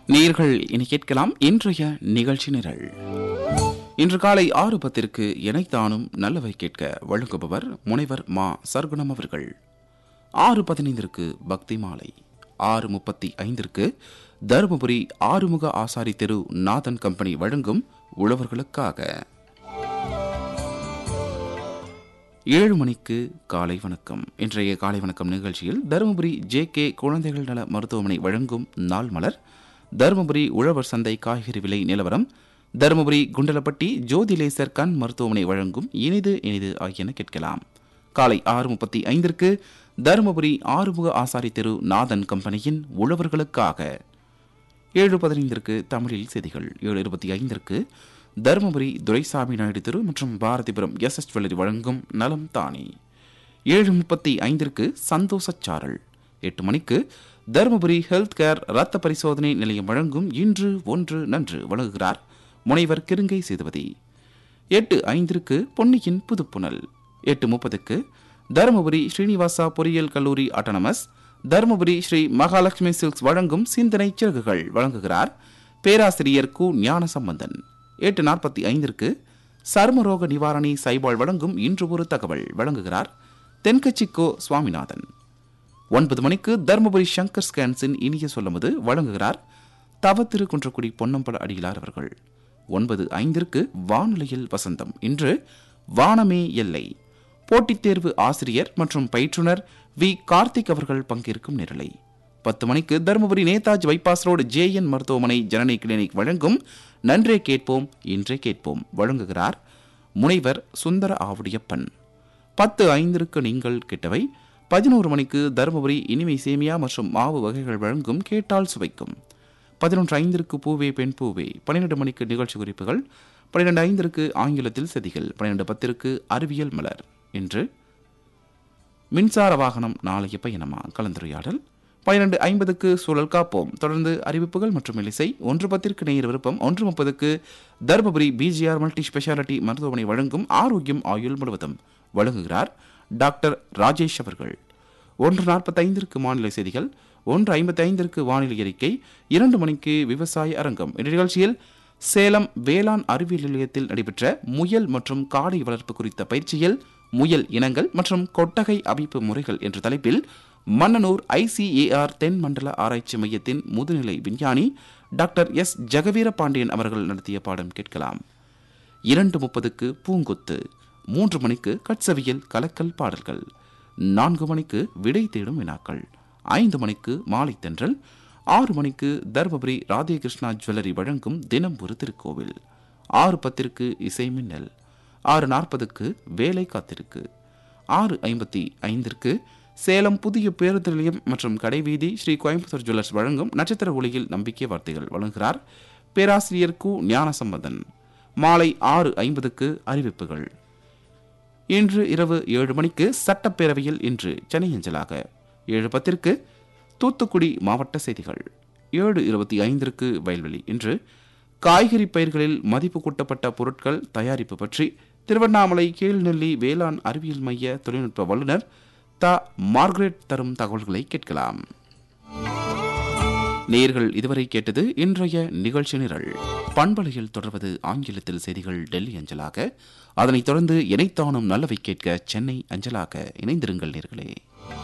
நேர்கள் இனி கேட்கலாம் இன்றைய நிகழ்ச்சி நிரல் இன்று காலை ஆறு பத்திற்கு இணைத்தானும் நல்லவை கேட்க வழங்குபவர் முனைவர் மா சர்க்குணம் அவர்கள் ஆறு பதினைந்திற்கு பக்தி மாலை ஆறு முப்பத்தி ஐந்திற்கு தருமபுரி ஆறுமுக ஆசாரி தெரு நாதன் கம்பெனி வழங்கும் உழவர்களுக்காக ஏழு மணிக்கு காலை வணக்கம் இன்றைய காலை வணக்கம் நிகழ்ச்சியில் தருமபுரி ஜே கே குழந்தைகள் நல மருத்துவமனை வழங்கும் நாள் மலர் தருமபுரி உழவர் சந்தை காய்கறி விலை நிலவரம் தருமபுரி குண்டலப்பட்டி ஜோதிலேசர் கண் மருத்துவமனை வழங்கும் இனிது இனிது ஆகியன கேட்கலாம் காலை ஆறு முப்பத்தி ஐந்திற்கு தருமபுரி ஆறுமுக ஆசாரி தெரு நாதன் கம்பெனியின் உழவர்களுக்காக ஏழு பதினைந்திற்கு தமிழில் செய்திகள் ஏழு இருபத்தி ஐந்திற்கு தருமபுரி துரைசாமி நாயுடு தெரு மற்றும் பாரதிபுரம் எஸ் எஸ் ஜுவல்லரி வழங்கும் நலம் தானே ஏழு முப்பத்தி ஐந்திற்கு சந்தோஷச் சாரல் எட்டு மணிக்கு தருமபுரி ஹெல்த் கேர் ரத்த பரிசோதனை நிலையம் வழங்கும் இன்று ஒன்று நன்று வழங்குகிறார் முனைவர் கிருங்கை சேதுபதி எட்டு ஐந்திற்கு பொன்னியின் புதுப்புணல் எட்டு முப்பதுக்கு தருமபுரி ஸ்ரீனிவாசா பொறியியல் கல்லூரி ஆட்டோனமஸ் தருமபுரி ஸ்ரீ மகாலட்சுமி சில்க்ஸ் வழங்கும் சிந்தனை சிறகுகள் வழங்குகிறார் பேராசிரியர் கு ஞானசம்பந்தன் எட்டு நாற்பத்தி ஐந்திற்கு சர்மரோக நிவாரணி சைபால் வழங்கும் இன்று ஒரு தகவல் வழங்குகிறார் தென்கட்சிக்கோ சுவாமிநாதன் ஒன்பது மணிக்கு தருமபுரி சங்கர் ஸ்கேன்ஸின் இனிய சொல்லும்போது வழங்குகிறார் தவ திருக்குன்றக்குடி பொன்னம்பல அடிகளார் அவர்கள் ஒன்பது ஐந்திற்கு வானொலியில் வசந்தம் இன்று வானமே எல்லை போட்டித் தேர்வு ஆசிரியர் மற்றும் பயிற்றுனர் வி கார்த்திக் அவர்கள் பங்கேற்கும் நிரலை பத்து மணிக்கு Dharmapuri Netaji bypass road JN மருத்துவமனை ஜனனி கிளினிக் வழங்கும் நன்றே கேட்போம் இன்றே கேட்போம் வழங்குகிறார் முனைவர் சுந்தர ஆவுடையப்பன் பத்து ஐந்திற்கு நீங்கள் கேட்டவை பதினோரு மணிக்கு தருமபுரி இனிமை சேமியா மற்றும் மாவு வகைகள் வழங்கும் கேட்டால் சுவைக்கும் பதினொன்று ஐந்திற்கு பூவே பெண் பூவே பன்னிரெண்டு மணிக்கு நிகழ்ச்சி குறிப்புகள் பன்னிரெண்டு ஐந்திற்கு ஆங்கிலத்தில் செதிகள் பன்னிரெண்டு பத்திற்கு அறிவியல் மலர் என்று மின்சார வாகனம் நாளைய பயணமா கலந்துரையாடல் பன்னிரண்டு ஐம்பதுக்கு சூழல் காப்போம் தொடர்ந்து அறிவிப்புகள் மற்றும் இலிசை ஒன்று பத்திற்கு நேர் விருப்பம் ஒன்று முப்பதுக்கு தருமபுரி பிஜிஆர் மல்டி ஸ்பெஷாலிட்டி மருத்துவமனை வழங்கும் ஆரோக்கியம் ஆயுள் முழுவதும் வழங்குகிறார் டாக்டர் ராஜேஷ் அவர்கள் ஒன்று நாற்பத்தைந்திற்கு மாநில செய்திகள் ஒன்று ஐம்பத்தைந்திற்கு வானிலை அறிக்கை இரண்டு மணிக்கு விவசாய அரங்கம் இந்த நிகழ்ச்சியில் சேலம் வேளாண் அறிவியல் நிலையத்தில் நடைபெற்ற முயல் மற்றும் காடை வளர்ப்பு குறித்த பயிற்சியில் முயல் இனங்கள் மற்றும் கொட்டகை அமைப்பு முறைகள் என்ற தலைப்பில் மன்னனூர் ஐசிஏஆர் தென் மண்டல ஆராய்ச்சி மையத்தின் முதுநிலை விஞ்ஞானி டாக்டர் எஸ் ஜெகவீர பாண்டியன் அவர்கள் நடத்திய பாடம் கேட்கலாம் இரண்டு முப்பதுக்கு பூங்கொத்து மூன்று மணிக்கு கட்சவியல் கலக்கல் பாடல்கள் நான்கு மணிக்கு விடை தேடும் வினாக்கள் ஐந்து மணிக்கு மாலை தென்றல் ஆறு மணிக்கு தர்மபுரி ராதேகிருஷ்ணா ஜுவல்லரி வழங்கும் தினம் ஒரு திருக்கோவில் ஆறு பத்திற்கு இசை மின்னல் ஆறு நாற்பதுக்கு வேலை காத்திருக்கு ஆறு ஐம்பத்தி ஐந்திற்கு சேலம் புதிய பேருந்து நிலையம் மற்றும் கடைவீதி ஸ்ரீ கோயம்புத்தூர் ஜுவல்லர்ஸ் வழங்கும் நட்சத்திர ஒளியில் நம்பிக்கை வார்த்தைகள் வழங்குகிறார் பேராசிரியர் கு ஞானசம்பந்தன் மாலை ஆறு ஐம்பதுக்கு அறிவிப்புகள் இன்று இரவு ஏழு மணிக்கு சட்டப்பேரவையில் இன்று சென்னை அஞ்சலாக ஏழு பத்திற்கு தூத்துக்குடி மாவட்ட செய்திகள் ஏழு இருபத்தி ஐந்திற்கு வயல்வெளி இன்று காய்கறி பயிர்களில் மதிப்பு கூட்டப்பட்ட பொருட்கள் தயாரிப்பு பற்றி திருவண்ணாமலை கீழ்நெல்லி வேளாண் அறிவியல் மைய தொழில்நுட்ப வல்லுநர் த மார்கரெட் தரும் தகவல்களை கேட்கலாம் நேர்கள் இதுவரை கேட்டது இன்றைய நிகழ்ச்சி நிரல் பண்பலையில் தொடர்வது ஆங்கிலத்தில் செய்திகள் டெல்லி அஞ்சலாக அதனைத் தொடர்ந்து இணைத்தானும் நல்லவை கேட்க சென்னை அஞ்சலாக இணைந்திருங்கள் நேர்களே